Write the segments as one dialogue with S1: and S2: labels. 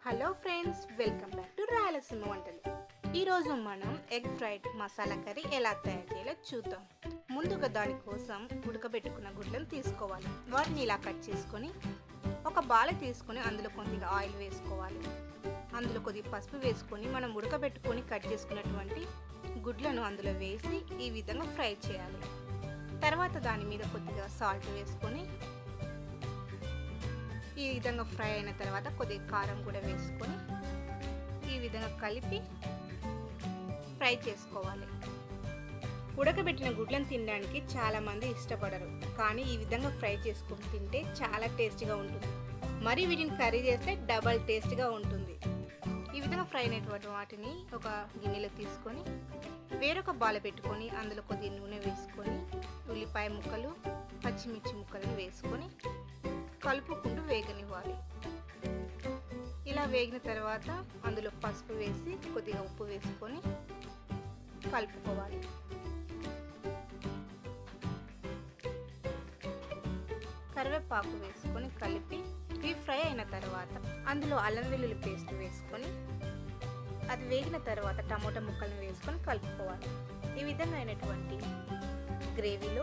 S1: hello friends welcome back to Rayalaseema వంటలు ఈరోజు మనం ఎగ్ ఫ్రైడ్ మసాలా కర్రీ ఎలా తయారు చేయాలో చూద్దాం ముందుగా దానికోసం ఉడకబెట్టుకున్న గుడ్లను తీసుకోవాలి వాటిని ఇలా కట్ చేసుకొని ఒక బాల తీసుకొని అందులో కొద్దిగా ఆయిల్ వేసుకోవాలి అందులో కొద్దిగా పసుపు వేసుకొని మనం ఉడకబెట్టుకొని కట్ చేసుకున్నటువంటి గుడ్లను అందులో వేసి ఈ విధంగా ఫ్రై చేయాలి తర్వాత దాని మీద కొద్దిగా సాల్ట్ వేసుకొని ఈ విధంగా ఫ్రై అయిన తర్వాత కొద్దిగా కారం కూడా వేసుకొని ఈ విధంగా కలిపి ఫ్రై చేసుకోవాలి ఉడకబెట్టిన గుడ్లను తినడానికి చాలామంది ఇష్టపడరు కానీ ఈ విధంగా ఫ్రై చేసుకొని తింటే చాలా టేస్టీగా ఉంటుంది మరి వీటిని కర్రీ చేస్తే డబల్ టేస్ట్గా ఉంటుంది ఈ విధంగా ఫ్రై అయినటువంటి వాటిని ఒక గిన్నెలో తీసుకొని వేరొక బాల పెట్టుకొని అందులో కొద్దిగా నూనె వేసుకొని ఉల్లిపాయ ముక్కలు పచ్చిమిర్చి ముక్కలను వేసుకొని కలుపుకుంటూ వేగనివ్వాలి ఇలా వేగిన తర్వాత అందులో పసుపు వేసి కొద్దిగా ఉప్పు వేసుకొని కలుపుకోవాలి కరివేపాకు వేసుకొని కలిపి ఇవి ఫ్రై అయిన తర్వాత అందులో అల్లం వెల్లుల్లి పేస్ట్ వేసుకొని అది వేగిన తర్వాత టమోటా ముక్కలను వేసుకొని కలుపుకోవాలి ఈ విధంగా అయినటువంటి గ్రేవీలో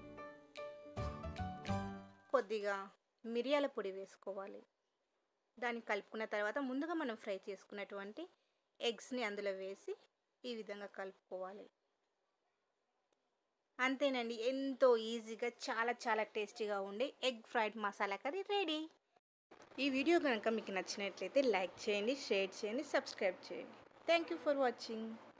S1: కొద్దిగా మిరియాల పొడి వేసుకోవాలి దాన్ని కలుపుకున్న తర్వాత ముందుగా మనం ఫ్రై చేసుకున్నటువంటి ఎగ్స్ని అందులో వేసి ఈ విధంగా కలుపుకోవాలి అంతేనండి ఎంతో ఈజీగా చాలా చాలా టేస్టీగా ఉండే egg fried masala curry ready ఈ వీడియో కనుక మీకు నచ్చినట్లయితే లైక్ చేయండి షేర్ చేయండి సబ్స్క్రైబ్ చేయండి థ్యాంక్ యూ ఫర్ వాచింగ్